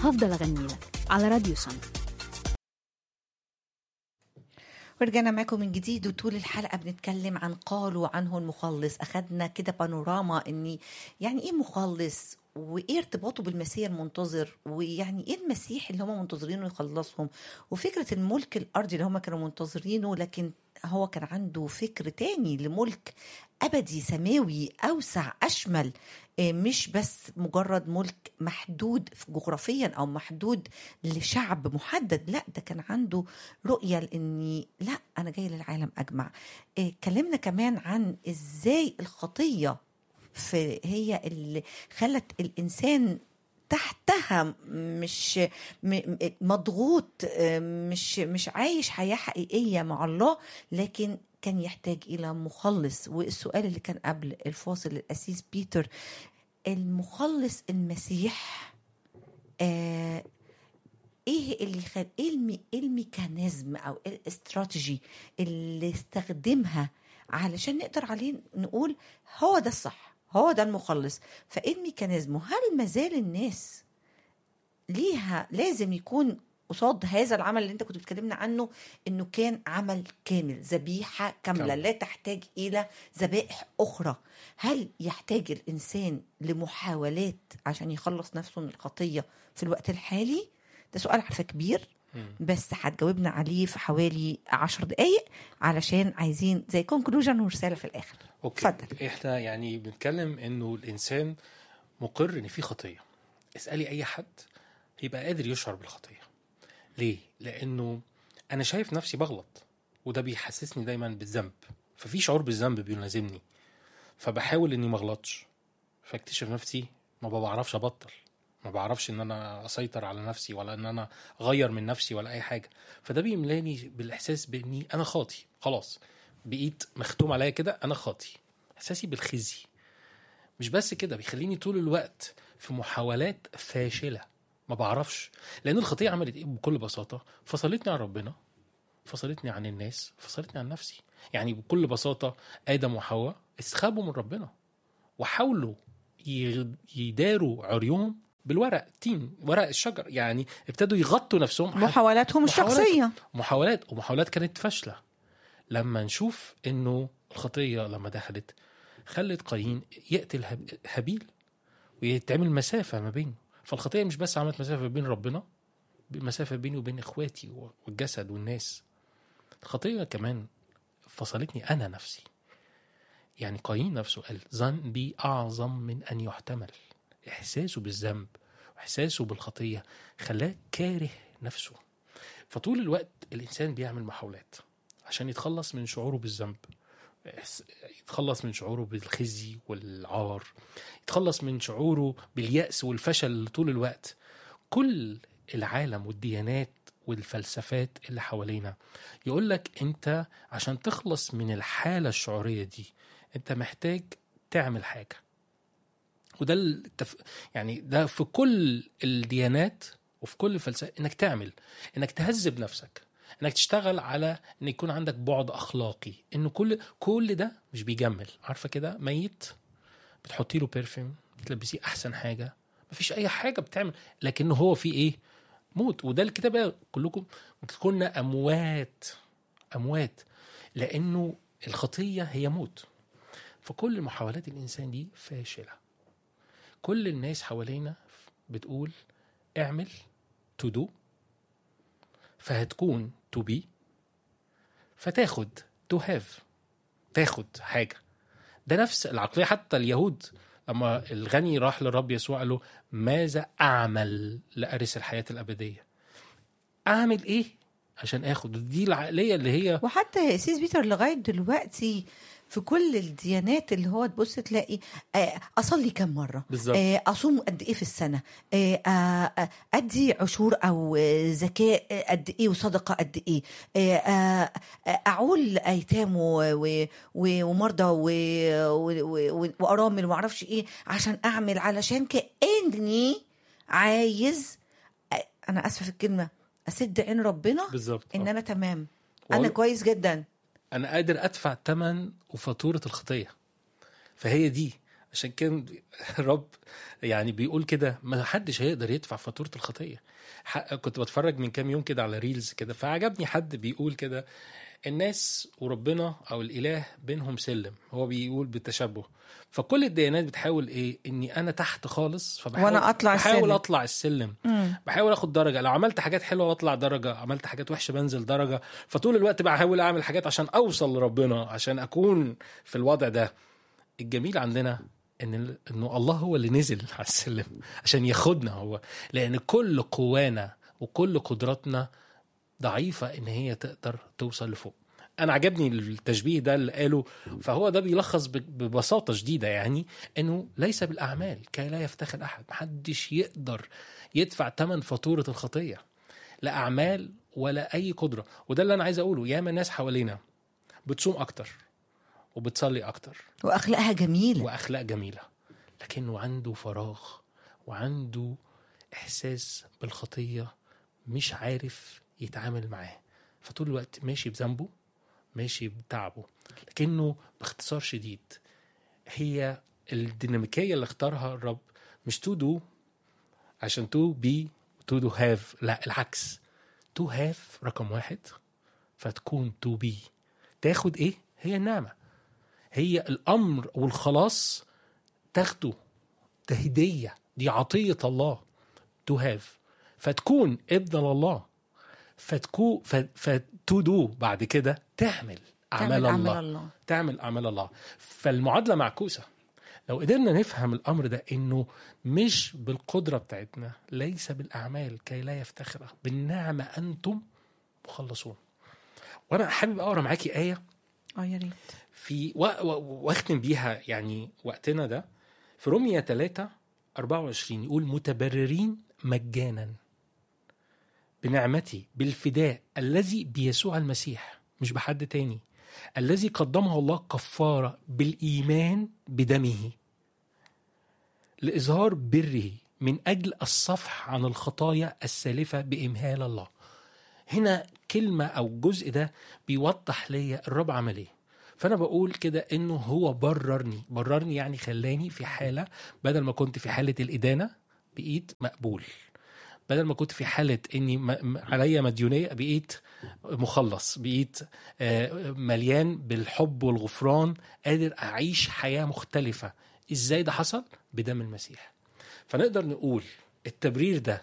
هفضل أغني لك على راديو سما ورجعنا معاكم من جديد وطول الحلقة بنتكلم عن قالوا عنه المخلص أخدنا كده بانوراما إني يعني إيه مخلص وإيه ارتباطه بالمسيح المنتظر ويعني إيه المسيح اللي هم منتظرينه يخلصهم وفكرة الملك الأرضي اللي هم كانوا منتظرينه لكن هو كان عنده فكر تاني لملك أبدي سماوي أوسع أشمل آه، مش بس مجرد ملك محدود جغرافيا أو محدود لشعب محدد لا ده كان عنده رؤية لاني لا انا جاي للعالم اجمع إيه، اتكلمنا كمان عن ازاي الخطيه في هي اللي خلت الانسان تحتها مش م- م- مضغوط آه، مش مش عايش حياه حقيقيه مع الله لكن كان يحتاج الى مخلص والسؤال اللي كان قبل الفاصل الاسيس بيتر المخلص المسيح آه ايه اللي خل... ايه المي... إيه الميكانيزم او إيه الاستراتيجي اللي استخدمها علشان نقدر عليه نقول هو ده الصح هو ده المخلص فايه الميكانيزم هل ما زال الناس ليها لازم يكون قصاد هذا العمل اللي انت كنت بتكلمنا عنه انه كان عمل كامل ذبيحه كامله كاملة. لا تحتاج الى ذبائح اخرى هل يحتاج الانسان لمحاولات عشان يخلص نفسه من الخطيه في الوقت الحالي ده سؤال عارفه كبير بس هتجاوبنا عليه في حوالي عشر دقايق علشان عايزين زي كونكلوجن ورساله في الاخر اوكي اتفضل. احنا يعني بنتكلم انه الانسان مقر ان في خطيه اسالي اي حد هيبقى قادر يشعر بالخطيه ليه لانه انا شايف نفسي بغلط وده بيحسسني دايما بالذنب ففي شعور بالذنب بيلازمني فبحاول اني ما اغلطش فاكتشف نفسي ما بعرفش ابطل ما بعرفش ان انا اسيطر على نفسي ولا ان انا اغير من نفسي ولا اي حاجه فده بيملاني بالاحساس باني انا خاطي خلاص بقيت مختوم عليا كده انا خاطي احساسي بالخزي مش بس كده بيخليني طول الوقت في محاولات فاشله ما بعرفش لان الخطيه عملت ايه بكل بساطه فصلتني عن ربنا فصلتني عن الناس فصلتني عن نفسي يعني بكل بساطه ادم وحواء استخبوا من ربنا وحاولوا ي- يداروا عريهم بالورق تين ورق الشجر يعني ابتدوا يغطوا نفسهم حتى محاولاتهم محاولات. الشخصيه محاولات ومحاولات كانت فاشله لما نشوف انه الخطيه لما دخلت خلت قايين يقتل هاب- هابيل ويتعمل مسافه ما بينه فالخطيه مش بس عملت مسافه بين ربنا مسافه بيني وبين اخواتي والجسد والناس الخطيه كمان فصلتني انا نفسي يعني قايين نفسه قال ذنبي اعظم من ان يحتمل احساسه بالذنب واحساسه بالخطيه خلاه كاره نفسه فطول الوقت الانسان بيعمل محاولات عشان يتخلص من شعوره بالذنب يحس- يتخلص من شعوره بالخزي والعار يتخلص من شعوره باليأس والفشل طول الوقت كل العالم والديانات والفلسفات اللي حوالينا يقول لك انت عشان تخلص من الحالة الشعورية دي انت محتاج تعمل حاجة وده التف... يعني ده في كل الديانات وفي كل الفلسفه انك تعمل انك تهذب نفسك انك تشتغل على ان يكون عندك بعد اخلاقي انه كل كل ده مش بيجمل عارفه كده ميت بتحطي له بيرفيوم بتلبسيه احسن حاجه مفيش اي حاجه بتعمل لكن هو في ايه موت وده الكتاب بقى كلكم كنا اموات اموات لانه الخطيه هي موت فكل محاولات الانسان دي فاشله كل الناس حوالينا بتقول اعمل تو دو فهتكون تو بي فتاخد تو هاف تاخد حاجه ده نفس العقليه حتى اليهود لما الغني راح للرب يسوع قال له ماذا اعمل لارث الحياه الابديه اعمل ايه عشان اخد دي العقليه اللي هي وحتى سيس بيتر لغايه دلوقتي في كل الديانات اللي هو تبص تلاقي آه، اصلي كم مره بالظبط. آه، اصوم قد ايه في السنه آه، آه، آه، ادي عشور او آه، زكاه آه، قد ايه وصدقه قد ايه آه، آه، آه، اعول ايتام و- و- و- ومرضى و- و- و- وارامل وما اعرفش ايه عشان اعمل علشان كاني عايز آه، انا اسفه في الكلمه اسد عين ربنا بالظبط ان آه. انا تمام انا وأقول- كويس جدا انا قادر ادفع ثمن وفاتوره الخطيه فهي دي عشان كان الرب يعني بيقول كده ما حدش هيقدر يدفع فاتوره الخطيه ح- كنت بتفرج من كام يوم كده على ريلز كده فعجبني حد بيقول كده الناس وربنا او الاله بينهم سلم هو بيقول بالتشبه فكل الديانات بتحاول ايه اني انا تحت خالص فبحاول وأنا أطلع بحاول السلم. اطلع السلم مم. بحاول اخد درجه لو عملت حاجات حلوه بطلع درجه عملت حاجات وحشه بنزل درجه فطول الوقت بحاول اعمل حاجات عشان اوصل لربنا عشان اكون في الوضع ده الجميل عندنا ان ال- انه الله هو اللي نزل على السلم عشان ياخدنا هو لان كل قوانا وكل قدراتنا ضعيفه ان هي تقدر توصل لفوق انا عجبني التشبيه ده اللي قاله فهو ده بيلخص ب- ببساطه شديده يعني انه ليس بالاعمال كي لا يفتخر احد محدش يقدر يدفع ثمن فاتوره الخطيه لا اعمال ولا اي قدره وده اللي انا عايز اقوله ياما ناس حوالينا بتصوم اكتر وبتصلي اكتر واخلاقها جميله واخلاق جميله لكنه عنده فراغ وعنده احساس بالخطيه مش عارف يتعامل معاه فطول الوقت ماشي بذنبه ماشي بتعبه لكنه باختصار شديد هي الديناميكيه اللي اختارها الرب مش تو دو عشان تو بي تو دو هاف لا العكس تو هاف رقم واحد فتكون تو بي تاخد ايه هي النعمه هي الامر والخلاص تاخده ده هديه دي عطيه الله تو هاف فتكون ابن الله فتكون فتو دو بعد كده تعمل اعمال تعمل الله. أعمال الله. تعمل اعمال الله فالمعادله معكوسه لو قدرنا نفهم الامر ده انه مش بالقدره بتاعتنا ليس بالاعمال كي لا يفتخر بالنعمه انتم مخلصون وانا حابب اقرا معاكي ايه اه يا ريت في و- و- واختم بيها يعني وقتنا ده في رومية 3 24 يقول متبررين مجانا بنعمتي بالفداء الذي بيسوع المسيح مش بحد تاني الذي قدمه الله كفارة بالإيمان بدمه لإظهار بره من أجل الصفح عن الخطايا السالفة بإمهال الله هنا كلمة أو الجزء ده بيوضح ليا الرب عمل إيه فأنا بقول كده إنه هو بررني بررني يعني خلاني في حالة بدل ما كنت في حالة الإدانة بقيت مقبول بدل ما كنت في حالة إني م- م- عليا مديونية بقيت مخلص بقيت آه، مليان بالحب والغفران قادر أعيش حياة مختلفة إزاي ده حصل؟ بدم المسيح فنقدر نقول التبرير ده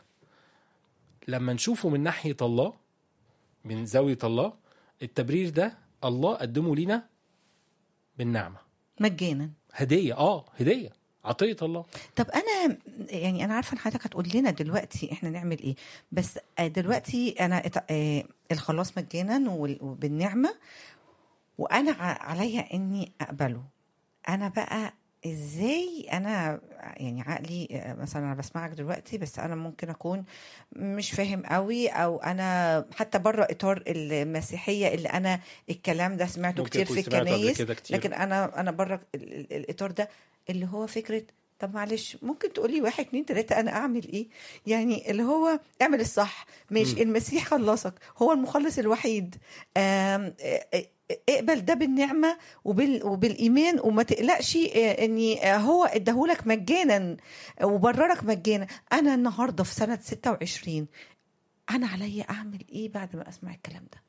لما نشوفه من ناحية الله من زاوية الله التبرير ده الله قدمه لينا بالنعمة مجانا هدية اه هدية عطية الله طب انا يعني انا عارفه ان حضرتك هتقول لنا دلوقتي احنا نعمل ايه بس دلوقتي انا ات- آه، الخلاص مجانا وال- وبالنعمه وانا ع- عليا اني اقبله انا بقى ازاي انا يعني عقلي آه، مثلا انا بسمعك دلوقتي بس انا ممكن اكون مش فاهم قوي او انا حتى بره اطار المسيحيه اللي انا الكلام ده سمعته ممكن كتير أكون في سمعته قبل الكنايس كده كتير. لكن انا انا بره ال- ال- الاطار ده اللي هو فكره طب معلش ممكن تقولي واحد اتنين تلاته انا اعمل ايه؟ يعني اللي هو اعمل الصح ماشي مم. المسيح خلصك هو المخلص الوحيد آم، آه، آه، اقبل ده بالنعمه وبال وبالايمان وما تقلقش آه، اني آه، هو اداهولك مجانا وبررك مجانا انا النهارده في سنه 26 انا عليا اعمل ايه بعد ما اسمع الكلام ده؟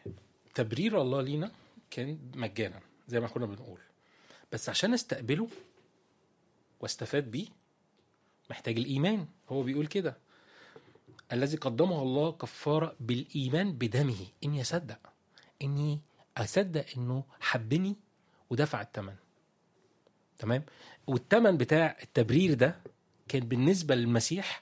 تبرير الله لينا كان مجانا زي ما كنا بنقول بس عشان استقبله واستفاد بيه محتاج الإيمان هو بيقول كده الذي قدمه الله كفارة بالإيمان بدمه إني أصدق إني أصدق إنه حبني ودفع الثمن تمام والثمن بتاع التبرير ده كان بالنسبة للمسيح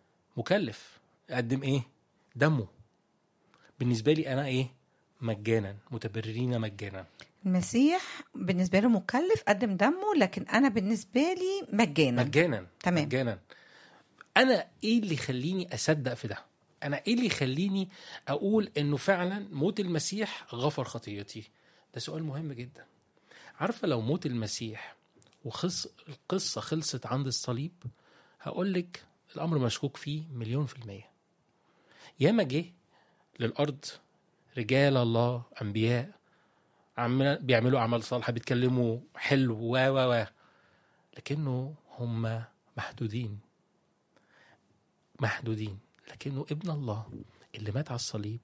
مكلف قدم إيه دمه بالنسبة لي أنا إيه مجانا متبررين مجانا المسيح بالنسبه له مكلف قدم دمه لكن انا بالنسبه لي مجانا مجانا تمام. مجانا انا ايه اللي يخليني اصدق في ده انا ايه اللي يخليني اقول انه فعلا موت المسيح غفر خطيتي ده سؤال مهم جدا عارفه لو موت المسيح وخص القصه خلصت عند الصليب هقول لك الامر مشكوك فيه مليون في الميه ياما جه للارض رجال الله انبياء عمال بيعملوا اعمال صالحه بيتكلموا حلو و و و لكنه هم محدودين محدودين لكنه ابن الله اللي مات على الصليب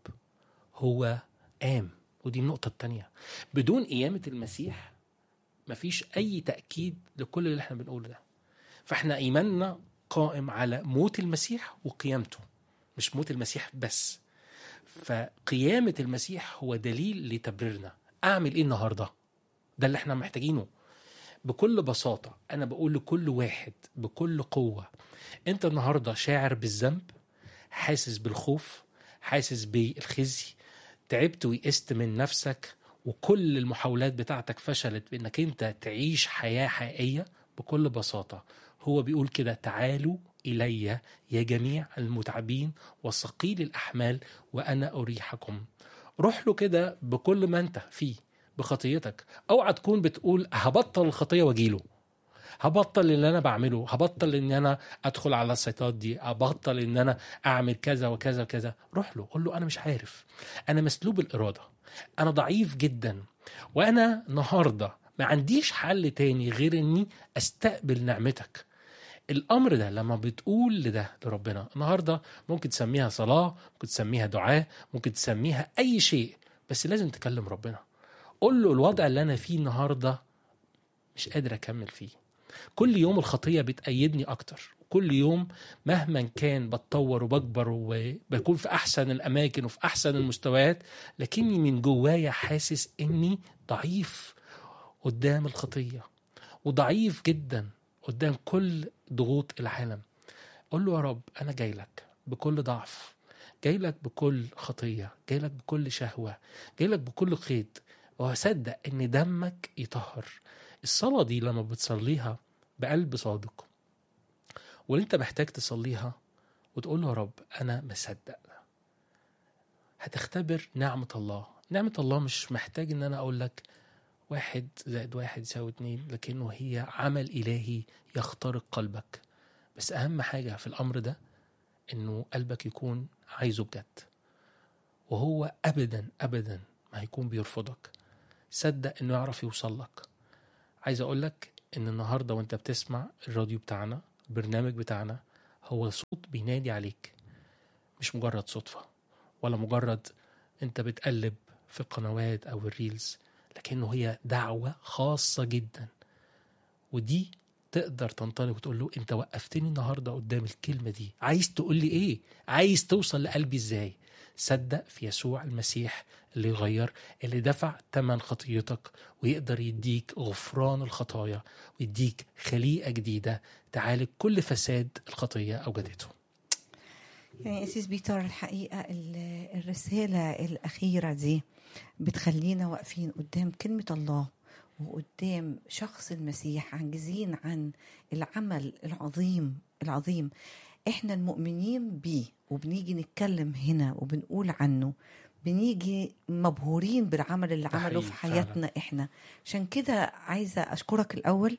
هو قام ودي النقطة التانية بدون قيامة المسيح مفيش أي تأكيد لكل اللي احنا بنقوله ده فاحنا إيماننا قائم على موت المسيح وقيامته مش موت المسيح بس فقيامة المسيح هو دليل لتبريرنا أعمل إيه النهاردة ده اللي احنا محتاجينه بكل بساطة أنا بقول لكل واحد بكل قوة أنت النهاردة شاعر بالذنب حاسس بالخوف حاسس بالخزي تعبت ويئست من نفسك وكل المحاولات بتاعتك فشلت بانك انت تعيش حياه حقيقيه بكل بساطه هو بيقول كده تعالوا الي يا جميع المتعبين وثقيل الاحمال وانا اريحكم روح له كده بكل ما انت فيه بخطيتك اوعى تكون بتقول هبطل الخطيه واجيله هبطل اللي انا بعمله هبطل ان انا ادخل على السيطات دي هبطل ان انا اعمل كذا وكذا وكذا روح له قول له انا مش عارف انا مسلوب الاراده انا ضعيف جدا وانا النهارده ما عنديش حل تاني غير اني استقبل نعمتك الامر ده لما بتقول لده لربنا النهارده ممكن تسميها صلاه ممكن تسميها دعاء ممكن تسميها اي شيء بس لازم تكلم ربنا قول له الوضع اللي انا فيه النهارده مش قادر اكمل فيه كل يوم الخطيه بتأيدني اكتر كل يوم مهما كان بتطور وبكبر وبكون في احسن الاماكن وفي احسن المستويات لكني من جوايا حاسس اني ضعيف قدام الخطيه وضعيف جدا قدام كل ضغوط العالم قول له يا رب انا جاي لك بكل ضعف جاي لك بكل خطيه جاي لك بكل شهوه جاي لك بكل قيد وهصدق ان دمك يطهر الصلاه دي لما بتصليها بقلب صادق وانت محتاج تصليها وتقول له يا رب انا مصدق هتختبر نعمة الله نعمة الله مش محتاج ان انا اقول لك واحد زائد واحد يساوي اتنين لكنه هي عمل الهي يخترق قلبك بس اهم حاجة في الامر ده انه قلبك يكون عايزه بجد وهو ابدا ابدا ما هيكون بيرفضك صدق انه يعرف يوصل لك عايز اقول لك ان النهارده وانت بتسمع الراديو بتاعنا البرنامج بتاعنا هو صوت بينادي عليك مش مجرد صدفة ولا مجرد انت بتقلب في القنوات او الريلز لكنه هي دعوة خاصة جدا ودي تقدر تنطلق وتقول له انت وقفتني النهارده قدام الكلمة دي عايز تقول لي ايه عايز توصل لقلبي ازاي صدق في يسوع المسيح اللي يغير اللي دفع ثمن خطيتك ويقدر يديك غفران الخطايا ويديك خليقة جديدة تعالج كل فساد الخطية أوجدته يعني أسيس بيتر الحقيقة ال- الرسالة الأخيرة دي بتخلينا واقفين قدام كلمة الله وقدام شخص المسيح عاجزين عن العمل العظيم العظيم احنا المؤمنين بيه وبنيجي نتكلم هنا وبنقول عنه بنيجي مبهورين بالعمل اللي ده عمله في حقيقي فعلاً. حياتنا احنا عشان كده عايزه اشكرك الاول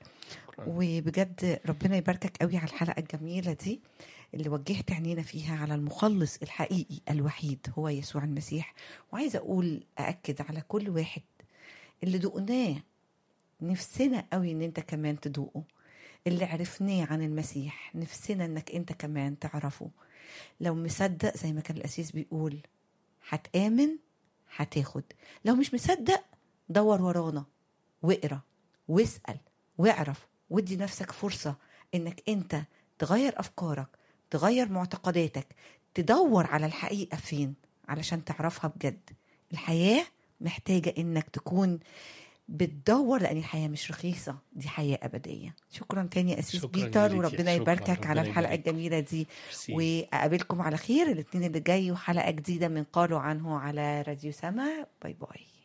وبجد ربنا يباركك قوي على الحلقه الجميله دي اللي وجهت عينينا فيها على المخلص الحقيقي الوحيد هو يسوع المسيح وعايزه اقول ااكد على كل واحد اللي دقناه نفسنا قوي ان انت كمان تدوقه اللي عرفناه عن المسيح نفسنا انك انت كمان تعرفه لو مصدق زي ما كان الاسيس بيقول هتآمن هتاخد لو مش مصدق دور ورانا واقرا واسأل واعرف وادي نفسك فرصة انك انت تغير افكارك تغير معتقداتك تدور على الحقيقة فين علشان تعرفها بجد الحياة محتاجة انك تكون بتدور لان الحياه مش رخيصه دي حياه ابديه شكرا تاني يا اسيس شكراً بيتر ليكي. وربنا شكراً. يباركك على ربنا الحلقه يبارك. الجميله دي ميرسي. واقابلكم على خير الاثنين اللي جاي وحلقه جديده من قالوا عنه على راديو سما باي باي